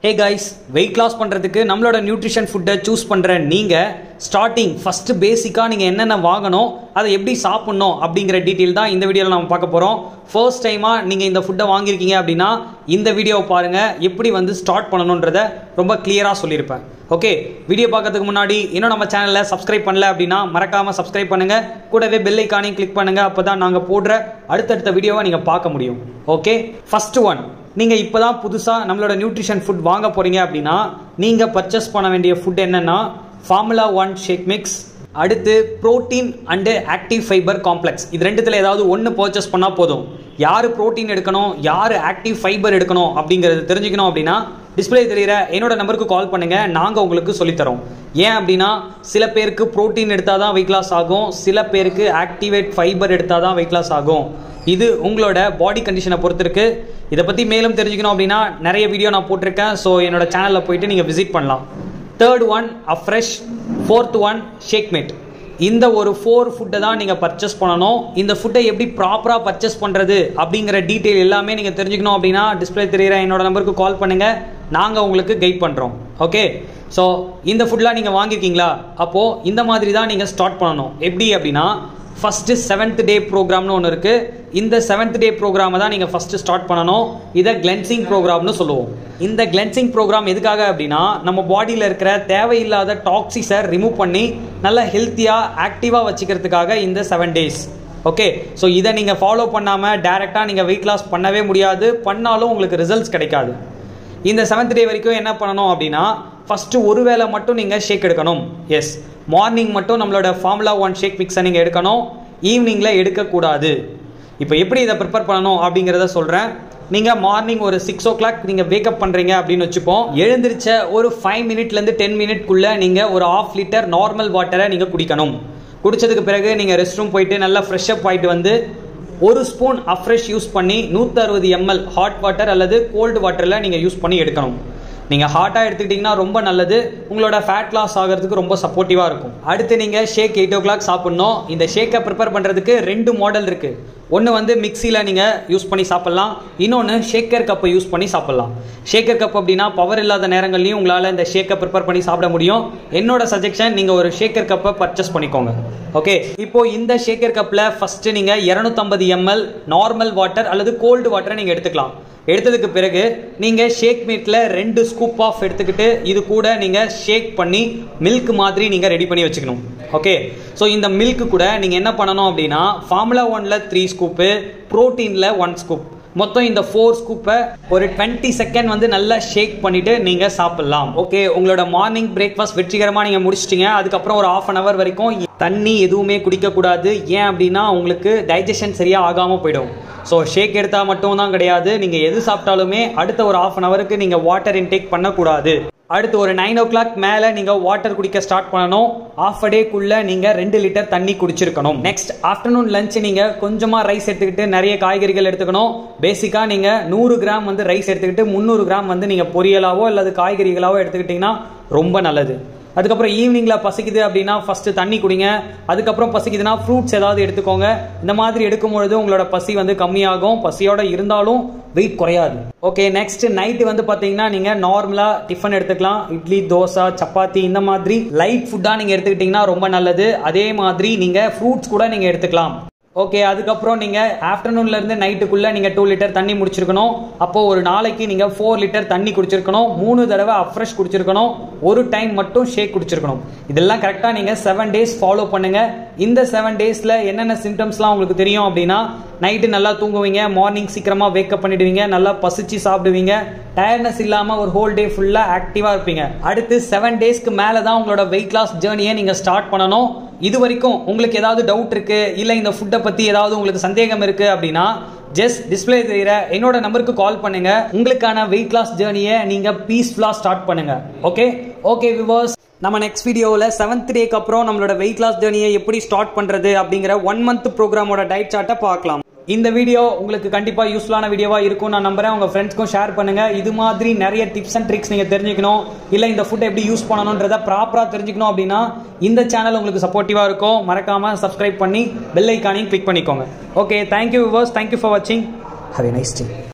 hey guys weight loss பண்ணுறதுக்கு நம்மளோட nutrition ஃபுட்டை சூஸ் பண்ணுற நீங்கள் ஸ்டார்டிங் ஃபஸ்ட்டு பேசிக்காக நீங்கள் என்னென்ன வாங்கணும் அதை எப்படி சாப்பிட்ணும் அப்படிங்கிற டீட்டெயில் தான் இந்த வீடியோவில் நம்ம பார்க்க போகிறோம் ஃபர்ஸ்ட் டைமாக நீங்கள் இந்த ஃபுட்டை வாங்கியிருக்கீங்க அப்படின்னா இந்த வீடியோவை பாருங்கள் எப்படி வந்து ஸ்டார்ட் பண்ணணுன்றத ரொம்ப கிளியராக சொல்லியிருப்பேன் ஓகே வீடியோ பார்க்கறதுக்கு முன்னாடி இன்னும் நம்ம சேனலில் சப்ஸ்கிரைப் பண்ணல அப்படின்னா மறக்காமல் சப்ஸ்கிரைப் பண்ணுங்கள் கூடவே பெல் ஐக்கானையும் கிளிக் பண்ணுங்கள் அப்போ தான் நாங்கள் போடுற அடுத்தடுத்த வீடியோவை நீங்கள் பார்க்க முடியும் ஓகே ஃபர்ஸ்ட் ஒன் நீங்கள் இப்போ தான் புதுசாக நம்மளோட நியூட்ரிஷன் ஃபுட் வாங்க போகிறீங்க அப்படின்னா நீங்கள் பர்ச்சேஸ் பண்ண வேண்டிய ஃபுட் என்னென்னா ஃபார்முலா ஒன் ஷேக் மிக்ஸ் அடுத்து protein and active fibre complex இது ரெண்டுத்தில் ஏதாவது ஒன்று பர்ச்சேஸ் பண்ணால் போதும் யார் புரோட்டீன் எடுக்கணும் யார் ஆக்டிவ் ஃபைபர் எடுக்கணும் அப்படிங்கிறது தெரிஞ்சுக்கணும் அப்படின்னா டிஸ்பிளே தெரிகிற என்னோட நம்பருக்கு கால் பண்ணுங்கள் நாங்கள் உங்களுக்கு சொல்லித்தரோம் ஏன் அப்படின்னா சில பேருக்கு புரோட்டீன் எடுத்தால் தான் வெயிட் லாஸ் ஆகும் சில பேருக்கு ஆக்டிவேட் ஃபைபர் எடுத்தால் தான் வெயிட் லாஸ் ஆகும் இது உங்களோட பாடி கண்டிஷனை பொறுத்து இருக்கு இதை பற்றி மேலும் தெரிஞ்சுக்கணும் அப்படின்னா நிறைய வீடியோ நான் போட்டிருக்கேன் ஸோ என்னோட சேனலில் போயிட்டு நீங்கள் விசிட் பண்ணலாம் third one Afresh fourth one ShakeMate இந்த ஒரு ஃபோர் ஃபுட்டை தான் நீங்கள் பர்ச்சேஸ் பண்ணணும் இந்த ஃபுட்டை எப்படி ப்ராப்பராக பர்ச்சேஸ் பண்ணுறது அப்படிங்கிற டீட்டெயில் எல்லாமே நீங்கள் தெரிஞ்சுக்கணும் அப்படின்னா டிஸ்பிளே தெரியிற என்னோட நம்பருக்கு கால் பண்ணுங்கள் நாங்கள் உங்களுக்கு கைட் பண்ணுறோம் ஓகே ஸோ இந்த ஃபுட்லாம் நீங்கள் வாங்கியிருக்கீங்களா அப்போது இந்த மாதிரி தான் நீங்கள் ஸ்டார்ட் பண்ணணும் எப்படி அப்படின்னா ஃபஸ்ட்டு செவன்த் டே ப்ரோக்ராம்னு ஒன்று இருக்குது இந்த செவன்த் டே ப்ரோக்ராமை தான் நீங்கள் ஃபஸ்ட்டு ஸ்டார்ட் பண்ணணும் இதை கிளென்சிங் ப்ரோக்ராம்னு சொல்லுவோம் இந்த கிளென்சிங் ப்ரோக்ராம் எதுக்காக அப்படின்னா நம்ம பாடியில் இருக்கிற தேவையில்லாத டாக்ஸிஸை ரிமூவ் பண்ணி நல்லா ஹெல்த்தியாக ஆக்டிவாக வச்சுக்கிறதுக்காக இந்த செவன் டேஸ் ஓகே ஸோ இதை நீங்கள் ஃபாலோ பண்ணாமல் டேரெக்டாக நீங்கள் வெயிட் லாஸ் பண்ணவே முடியாது பண்ணாலும் உங்களுக்கு ரிசல்ட்ஸ் கிடைக்காது இந்த செவன்த் டே வரைக்கும் என்ன பண்ணணும் அப்படின்னா ஃபஸ்ட்டு ஒரு வேளை மட்டும் நீங்கள் ஷேக் எடுக்கணும் எஸ் மார்னிங் மட்டும் நம்மளோட ஃபார்முலா ஒன் ஷேக் மிக்ஸை நீங்கள் எடுக்கணும் ஈவினிங்கில் எடுக்கக்கூடாது இப்போ எப்படி இதை ப்ரிப்பேர் பண்ணணும் அப்படிங்கிறத சொல்கிறேன் நீங்கள் மார்னிங் ஒரு சிக்ஸ் ஓ கிளாக் நீங்கள் வேக்கப் பண்ணுறீங்க அப்படின்னு வச்சுப்போம் எழுந்திரிச்ச ஒரு ஃபைவ் மினிட்லேருந்து டென் மினிட்குள்ளே நீங்கள் ஒரு ஆஃப் லிட்டர் நார்மல் வாட்டரை நீங்கள் குடிக்கணும் குடித்ததுக்கு பிறகு நீங்கள் ரெஸ்ட் ரூம் போயிட்டு நல்லா ஃப்ரெஷ் அப் ஆகிட்டு வந்து ஒரு ஸ்பூன் அஃப்ரெஷ் யூஸ் பண்ணி நூற்றி அறுபது எம்எல் ஹாட் வாட்டர் அல்லது கோல்டு வாட்டரில் நீங்கள் யூஸ் பண்ணி எடுக்கணும் நீங்கள் ஹாட்டாக எடுத்துக்கிட்டிங்கன்னா ரொம்ப நல்லது உங்களோட ஃபேட் லாஸ் ஆகிறதுக்கு ரொம்ப சப்போர்ட்டிவாக இருக்கும் அடுத்து நீங்கள் ஷேக் எயிட் ஓ கிளாக் சாப்பிட்ணும் இந்த ஷேக்கை ப்ரிப்பேர் பண்ணுறதுக்கு ரெண்டு மாடல் இருக்குது ஒன்று வந்து மிக்சியில் நீங்கள் யூஸ் பண்ணி சாப்பிட்லாம் இன்னொன்று ஷேக்கர் கப்பை யூஸ் பண்ணி சாப்பிட்லாம் ஷேக்கர் கப் அப்படின்னா பவர் இல்லாத நேரங்கள்லையும் உங்களால் இந்த ஷேக்கை ப்ரிப்பேர் பண்ணி சாப்பிட முடியும் என்னோட சஜெக்ஷன் நீங்கள் ஒரு ஷேக்கர் கப்பை பர்ச்சேஸ் பண்ணிக்கோங்க ஓகே இப்போ இந்த ஷேக்கர் கப்பில் ஃபஸ்ட்டு நீங்கள் இரநூத்தம்பது எம்எல் நார்மல் வாட்டர் அல்லது கோல்டு வாட்டரை நீங்கள் எடுத்துக்கலாம் எடுத்ததுக்கு பிறகு நீங்கள் ஷேக் மீட்டில் ரெண்டு ஸ்கூப் ஆஃப் எடுத்துக்கிட்டு இது கூட நீங்கள் ஷேக் பண்ணி மில்க் மாதிரி நீங்கள் ரெடி பண்ணி வச்சுக்கணும் ஓகே ஸோ இந்த மில்க் கூட நீங்கள் என்ன பண்ணணும் அப்படின்னா ஃபார்முலா ஒனில் த்ரீ ஸ்கூப்பு ப்ரோட்டீனில் ஒன் ஸ்கூப் மொத்தம் இந்த ஃபோர் ஸ்கூப்பை ஒரு டுவெண்ட்டி செகண்ட் வந்து நல்லா ஷேக் பண்ணிட்டு நீங்கள் சாப்பிட்லாம் ஓகே உங்களோட மார்னிங் பிரேக்ஃபாஸ்ட் வெற்றிகரமாக நீங்கள் முடிச்சிட்டிங்க அதுக்கப்புறம் ஒரு ஆஃப் அன் ஹவர் வரைக்கும் தண்ணி எதுவுமே குடிக்கக்கூடாது ஏன் அப்படின்னா உங்களுக்கு டைஜஷன் சரியாக ஆகாமல் போயிடும் ஸோ ஷேக் எடுத்தால் மட்டும் தான் கிடையாது நீங்கள் எது சாப்பிட்டாலுமே அடுத்த ஒரு ஆஃப் அன் ஹவருக்கு நீங்கள் வாட்டர் இன்டேக் பண்ணக்கூடாது அடுத்து ஒரு நைன் ஓ கிளாக் மேலே நீங்கள் வாட்டர் குடிக்க ஸ்டார்ட் பண்ணணும் ஆஃப் அ டேக்குள்ளே நீங்கள் ரெண்டு லிட்டர் தண்ணி குடிச்சிருக்கணும் நெக்ஸ்ட் ஆஃப்டர்நூன் லஞ்ச் நீங்கள் கொஞ்சமாக ரைஸ் எடுத்துக்கிட்டு நிறைய காய்கறிகள் எடுத்துக்கணும் பேசிக்காக நீங்கள் நூறு கிராம் வந்து ரைஸ் எடுத்துக்கிட்டு முந்நூறு கிராம் வந்து நீங்கள் பொரியலாவோ அல்லது காய்கறிகளாவோ எடுத்துக்கிட்டிங்கன்னா ரொம்ப நல்லது அதுக்கப்புறம் ஈவினிங்கில் பசிக்குது அப்படின்னா ஃபஸ்ட்டு தண்ணி குடிங்க அதுக்கப்புறம் பசிக்குதுன்னா ஃப்ரூட்ஸ் ஏதாவது எடுத்துக்கோங்க இந்த மாதிரி எடுக்கும் பொழுது உங்களோட பசி வந்து கம்மியாகும் பசியோட இருந்தாலும் வெயிட் குறையாது ஓகே நெக்ஸ்ட் நைட்டு வந்து பார்த்தீங்கன்னா நீங்கள் நார்மலாக டிஃபன் எடுத்துக்கலாம் இட்லி தோசை சப்பாத்தி இந்த மாதிரி லைட் ஃபுட்டாக நீங்கள் எடுத்துக்கிட்டிங்கன்னா ரொம்ப நல்லது அதே மாதிரி நீங்கள் ஃப்ரூட்ஸ் கூட நீங்கள் எடுத்துக்கலாம் ஓகே அதுக்கப்புறம் நீங்கள் ஆஃப்டர்நூன்லேருந்து நைட்டுக்குள்ளே நீங்கள் டூ லிட்டர் தண்ணி முடிச்சிருக்கணும் அப்போது ஒரு நாளைக்கு நீங்கள் ஃபோர் லிட்டர் தண்ணி குடிச்சிருக்கணும் மூணு தடவை அஃப்ரெஷ் குடிச்சிருக்கணும் ஒரு டைம் மட்டும் ஷேக் குடிச்சிருக்கணும் இதெல்லாம் கரெக்டாக நீங்கள் செவன் டேஸ் ஃபாலோ பண்ணுங்கள் இந்த செவன் டேஸில் என்னென்ன சிம்டம்ஸ்லாம் உங்களுக்கு தெரியும் அப்படின்னா நைட்டு நல்லா தூங்குவீங்க மார்னிங் சீக்கிரமாக வேக்கப் பண்ணிடுவீங்க நல்லா பசிச்சு சாப்பிடுவீங்க டயர்ட்னஸ் இல்லாமல் ஒரு ஹோல் டே ஃபுல்லாக ஆக்டிவாக இருப்பீங்க அடுத்து செவன் டேஸ்க்கு மேலே தான் உங்களோட வெயிட் லாஸ் ஜேர்னியை நீங்கள் ஸ்டார்ட் பண்ணணும் இது வரைக்கும் உங்களுக்கு ஏதாவது டவுட் இருக்கு இல்லை இந்த ஃபுட்டை பற்றி ஏதாவது உங்களுக்கு சந்தேகம் இருக்கு அப்படின்னா ஜஸ்ட் டிஸ்பிளே தெரிகிற என்னோட நம்பருக்கு கால் பண்ணுங்க உங்களுக்கான வெயிட் லாஸ் ஜேர்னியை நீங்கள் பீஸ்ஃபுல்லாக ஸ்டார்ட் பண்ணுங்க ஓகே ஓகே விவர்ஸ் நம்ம நெக்ஸ்ட் வீடியோவில் செவன்த் டேக்கு அப்புறம் நம்மளோட வெயிட் லாஸ் ஜேர்னியை எப்படி ஸ்டார்ட் பண்ணுறது அப்படிங்கிற ஒன் மந்த் ப்ரோக்ராமோட டயட் சார்ட்டை பார்க்கலாம் இந்த வீடியோ உங்களுக்கு கண்டிப்பாக யூஸ்ஃபுல்லான வீடியோவாக இருக்கும் நான் நம்புறேன் உங்கள் ஃப்ரெண்ட்ஸ்க்கும் ஷேர் பண்ணுங்கள் இது மாதிரி நிறைய டிப்ஸ் அண்ட் ட்ரிக்ஸ் நீங்கள் தெரிஞ்சுக்கணும் இல்லை இந்த ஃபுட்டை எப்படி யூஸ் பண்ணணுன்றதை ப்ராப்பராக தெரிஞ்சுக்கணும் அப்படின்னா இந்த சேனல் உங்களுக்கு சப்போர்ட்டிவாக இருக்கும் மறக்காமல் சப்ஸ்கிரைப் பண்ணி பெல் ஐக்கானையும் கிளிக் பண்ணிக்கோங்க okay thank you viewers thank you for வாட்சிங் ஹவ் எ நைஸ் டே